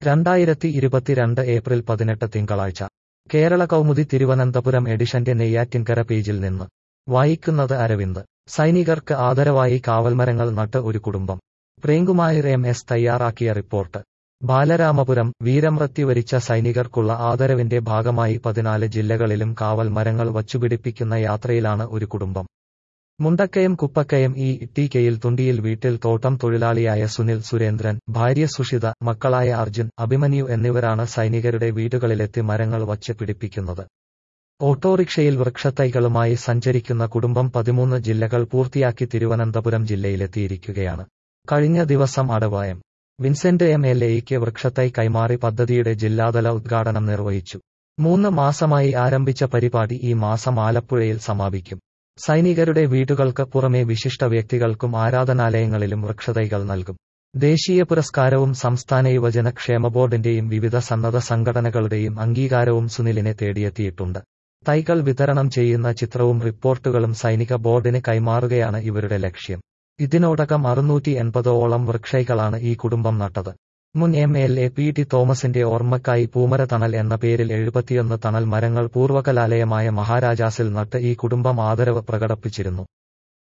രണ്ടായിരത്തി ഇരുപത്തിരണ്ട് ഏപ്രിൽ പതിനെട്ട് തിങ്കളാഴ്ച കേരള കൗമുദി തിരുവനന്തപുരം എഡിഷന്റെ നെയ്യാറ്റിൻകര പേജിൽ നിന്ന് വായിക്കുന്നത് അരവിന്ദ് സൈനികർക്ക് ആദരവായി കാവൽമരങ്ങൾ നട്ട് ഒരു കുടുംബം പ്രേംകുമാർ എം എസ് തയ്യാറാക്കിയ റിപ്പോർട്ട് ബാലരാമപുരം വീരമൃത്യു വരിച്ച സൈനികർക്കുള്ള ആദരവിന്റെ ഭാഗമായി പതിനാല് ജില്ലകളിലും കാവൽ മരങ്ങൾ വച്ചുപിടിപ്പിക്കുന്ന യാത്രയിലാണ് ഒരു കുടുംബം മുണ്ടക്കയം കുപ്പക്കയം ഈ ടി കെയിൽ തുണ്ടിയിൽ വീട്ടിൽ തോട്ടം തൊഴിലാളിയായ സുനിൽ സുരേന്ദ്രൻ ഭാര്യ സുഷിത മക്കളായ അർജുൻ അഭിമന്യു എന്നിവരാണ് സൈനികരുടെ വീടുകളിലെത്തി മരങ്ങൾ വച്ച് പിടിപ്പിക്കുന്നത് ഓട്ടോറിക്ഷയിൽ വൃക്ഷത്തൈകളുമായി സഞ്ചരിക്കുന്ന കുടുംബം പതിമൂന്ന് ജില്ലകൾ പൂർത്തിയാക്കി തിരുവനന്തപുരം ജില്ലയിലെത്തിയിരിക്കുകയാണ് കഴിഞ്ഞ ദിവസം അടവായം വിൻസെന്റ് എം എൽ എയ്ക്ക് വൃക്ഷത്തൈ കൈമാറി പദ്ധതിയുടെ ജില്ലാതല ഉദ്ഘാടനം നിർവഹിച്ചു മൂന്ന് മാസമായി ആരംഭിച്ച പരിപാടി ഈ മാസം ആലപ്പുഴയിൽ സമാപിക്കും സൈനികരുടെ വീടുകൾക്ക് പുറമെ വിശിഷ്ട വ്യക്തികൾക്കും ആരാധനാലയങ്ങളിലും വൃക്ഷതൈകൾ നൽകും ദേശീയ പുരസ്കാരവും സംസ്ഥാന യുവജന ക്ഷേമ ബോർഡിന്റെയും വിവിധ സന്നദ്ധ സംഘടനകളുടെയും അംഗീകാരവും സുനിലിനെ തേടിയെത്തിയിട്ടുണ്ട് തൈകൾ വിതരണം ചെയ്യുന്ന ചിത്രവും റിപ്പോർട്ടുകളും സൈനിക ബോർഡിന് കൈമാറുകയാണ് ഇവരുടെ ലക്ഷ്യം ഇതിനോടകം അറുന്നൂറ്റി എൺപതോളം വൃക്ഷൈകളാണ് ഈ കുടുംബം നട്ടത് മുൻ M L A P T തോമസിന്റെ ഓർമ്മക്കായി പൂമര തണൽ എന്ന പേരിൽ എഴുപത്തിയൊന്ന് തണൽ മരങ്ങൾ പൂർവ്വകലാലയമായ മഹാരാജാസിൽ നട്ട് ഈ കുടുംബം ആദരവ് പ്രകടിപ്പിച്ചിരുന്നു